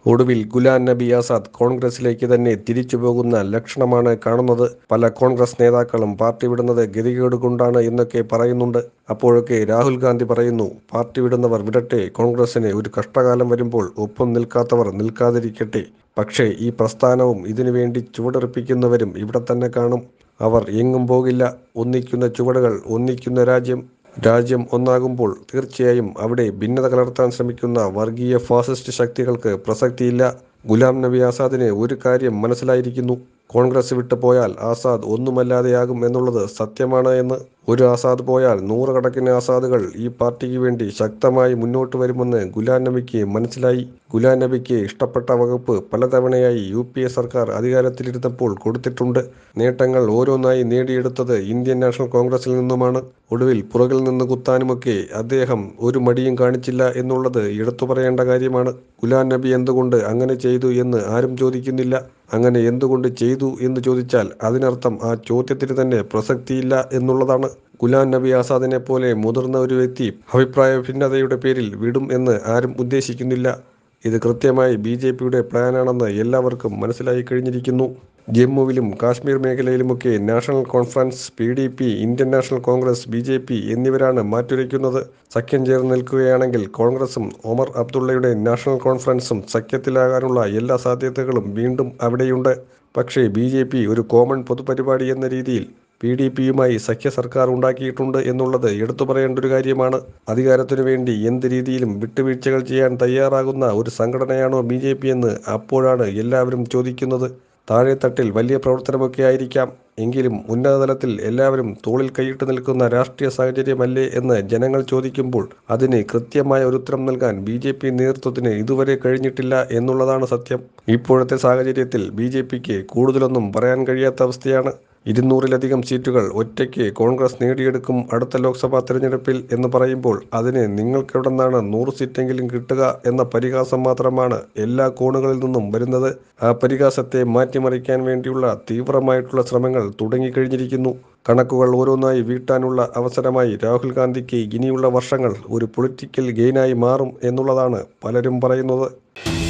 ഒടുവിൽ ഗുലാം നബി ആസാദ് കോൺഗ്രസിലേക്ക് തന്നെ തിരിച്ചു പോകുന്ന ലക്ഷണമാണ് കാണുന്നത് പല കോൺഗ്രസ് നേതാക്കളും പാർട്ടി വിടുന്നത് ഗതികേട് കൊണ്ടാണ് എന്നൊക്കെ പറയുന്നുണ്ട് അപ്പോഴൊക്കെ രാഹുൽ ഗാന്ധി പറയുന്നു പാർട്ടി വിടുന്നവർ വിടട്ടെ കോൺഗ്രസിന് ഒരു കഷ്ടകാലം വരുമ്പോൾ ഒപ്പം നിൽക്കാത്തവർ നിൽക്കാതിരിക്കട്ടെ പക്ഷേ ഈ പ്രസ്ഥാനവും ഇതിനുവേണ്ടി ചുവടെറിപ്പിക്കുന്നവരും ഇവിടെ തന്നെ കാണും അവർ എങ്ങും പോകില്ല ഒന്നിക്കുന്ന ചുവടുകൾ ഒന്നിക്കുന്ന രാജ്യം രാജ്യം ഒന്നാകുമ്പോൾ തീർച്ചയായും അവിടെ ഭിന്നത കലർത്താൻ ശ്രമിക്കുന്ന വർഗീയ ഫാസിസ്റ്റ് ശക്തികൾക്ക് പ്രസക്തിയില്ല ഗുലാം നബി ആസാദിന് ഒരു കാര്യം മനസ്സിലായിരിക്കുന്നു കോൺഗ്രസ് വിട്ടു പോയാൽ ആസാദ് ഒന്നുമല്ലാതെയാകും എന്നുള്ളത് സത്യമാണ് എന്ന് ഒരു ആസാദ് പോയാൽ നൂറുകണക്കിന് ആസാദുകൾ ഈ പാർട്ടിക്ക് വേണ്ടി ശക്തമായി മുന്നോട്ട് വരുമെന്ന് ഗുലാം നബിക്ക് മനസ്സിലായി ഗുലാം നബിക്ക് ഇഷ്ടപ്പെട്ട വകുപ്പ് പലതവണയായി യു പി എ സർക്കാർ അധികാരത്തിലിരുന്നപ്പോൾ കൊടുത്തിട്ടുണ്ട് നേട്ടങ്ങൾ ഓരോന്നായി നേടിയെടുത്തത് ഇന്ത്യൻ നാഷണൽ കോൺഗ്രസിൽ നിന്നുമാണ് ഒടുവിൽ പുറകിൽ നിന്ന് കുത്താനുമൊക്കെ അദ്ദേഹം ഒരു മടിയും കാണിച്ചില്ല എന്നുള്ളത് എടുത്തു പറയേണ്ട കാര്യമാണ് ഗുലാം നബി എന്തുകൊണ്ട് അങ്ങനെ ചെയ്തു എന്ന് ആരും ചോദിക്കുന്നില്ല അങ്ങനെ എന്തുകൊണ്ട് ചെയ്തു എന്ന് ചോദിച്ചാൽ അതിനർത്ഥം ആ ചോദ്യത്തിന് തന്നെ പ്രസക്തിയില്ല എന്നുള്ളതാണ് ഗുലാം നബി ആസാദിനെ പോലെ മുതിർന്ന ഒരു വ്യക്തി അഭിപ്രായ ഭിന്നതയുടെ പേരിൽ വിടും എന്ന് ആരും ഉദ്ദേശിക്കുന്നില്ല ഇത് കൃത്യമായി ബി ജെ പിയുടെ പ്ലാനാണെന്ന് എല്ലാവർക്കും മനസ്സിലായി കഴിഞ്ഞിരിക്കുന്നു ജമ്മുവിലും കാശ്മീർ മേഖലയിലുമൊക്കെ National Conference P D P Indian National Congress B J P എന്നിവരാണ് മാറ്റുരയ്ക്കുന്നത് സഖ്യം ചേർന്ന് നിൽക്കുകയാണെങ്കിൽ കോൺഗ്രസും ഒമർ അബ്ദുള്ളയുടെ നാഷണൽ കോൺഫറൻസും സഖ്യത്തിലാകാനുള്ള എല്ലാ സാധ്യതകളും വീണ്ടും അവിടെയുണ്ട് പക്ഷേ ബി ജെ പി ഒരു കോമൺ പൊതുപരിപാടി എന്ന രീതിയിൽ പി ഡി പിയുമായി സഖ്യ സർക്കാർ ഉണ്ടാക്കിയിട്ടുണ്ട് എന്നുള്ളത് എടുത്തു പറയേണ്ട ഒരു കാര്യമാണ് അധികാരത്തിനു വേണ്ടി എന്ത് രീതിയിലും വിട്ടുവീഴ്ചകൾ ചെയ്യാൻ തയ്യാറാകുന്ന ഒരു സംഘടനയാണോ ബി ജെ പി എന്ന് അപ്പോഴാണ് എല്ലാവരും ചോദിക്കുന്നത് താഴെത്തട്ടിൽ വലിയ പ്രവർത്തനമൊക്കെ ആയിരിക്കാം എങ്കിലും ഉന്നതതലത്തിൽ എല്ലാവരും തോളിൽ കൈയിട്ട് നിൽക്കുന്ന രാഷ്ട്രീയ സാഹചര്യമല്ലേ എന്ന് ജനങ്ങൾ ചോദിക്കുമ്പോൾ അതിന് കൃത്യമായ ഒരു ഉത്തരം നൽകാൻ ബി ജെ പി നേതൃത്വത്തിന് ഇതുവരെ കഴിഞ്ഞിട്ടില്ല എന്നുള്ളതാണ് സത്യം ഇപ്പോഴത്തെ സാഹചര്യത്തിൽ ബി ജെ പിക്ക് കൂടുതലൊന്നും പറയാൻ കഴിയാത്ത അവസ്ഥയാണ് ഇരുന്നൂറിലധികം സീറ്റുകൾ ഒറ്റയ്ക്ക് കോൺഗ്രസ് നേടിയെടുക്കും അടുത്ത ലോക്സഭാ തെരഞ്ഞെടുപ്പിൽ എന്ന് പറയുമ്പോൾ അതിന് നിങ്ങൾക്കെവിടെന്നാണ് നൂറ് സീറ്റെങ്കിലും കിട്ടുക എന്ന പരിഹാസം മാത്രമാണ് എല്ലാ കോണുകളിൽ നിന്നും വരുന്നത് ആ പരിഹാസത്തെ മാറ്റിമറിക്കാൻ വേണ്ടിയുള്ള തീവ്രമായിട്ടുള്ള ശ്രമങ്ങൾ തുടങ്ങിക്കഴിഞ്ഞിരിക്കുന്നു കണക്കുകൾ ഓരോന്നായി വീട്ടാനുള്ള അവസരമായി രാഹുൽ ഗാന്ധിക്ക് ഇനിയുള്ള വർഷങ്ങൾ ഒരു പൊളിറ്റിക്കൽ ഗെയിനായി മാറും എന്നുള്ളതാണ് പലരും പറയുന്നത്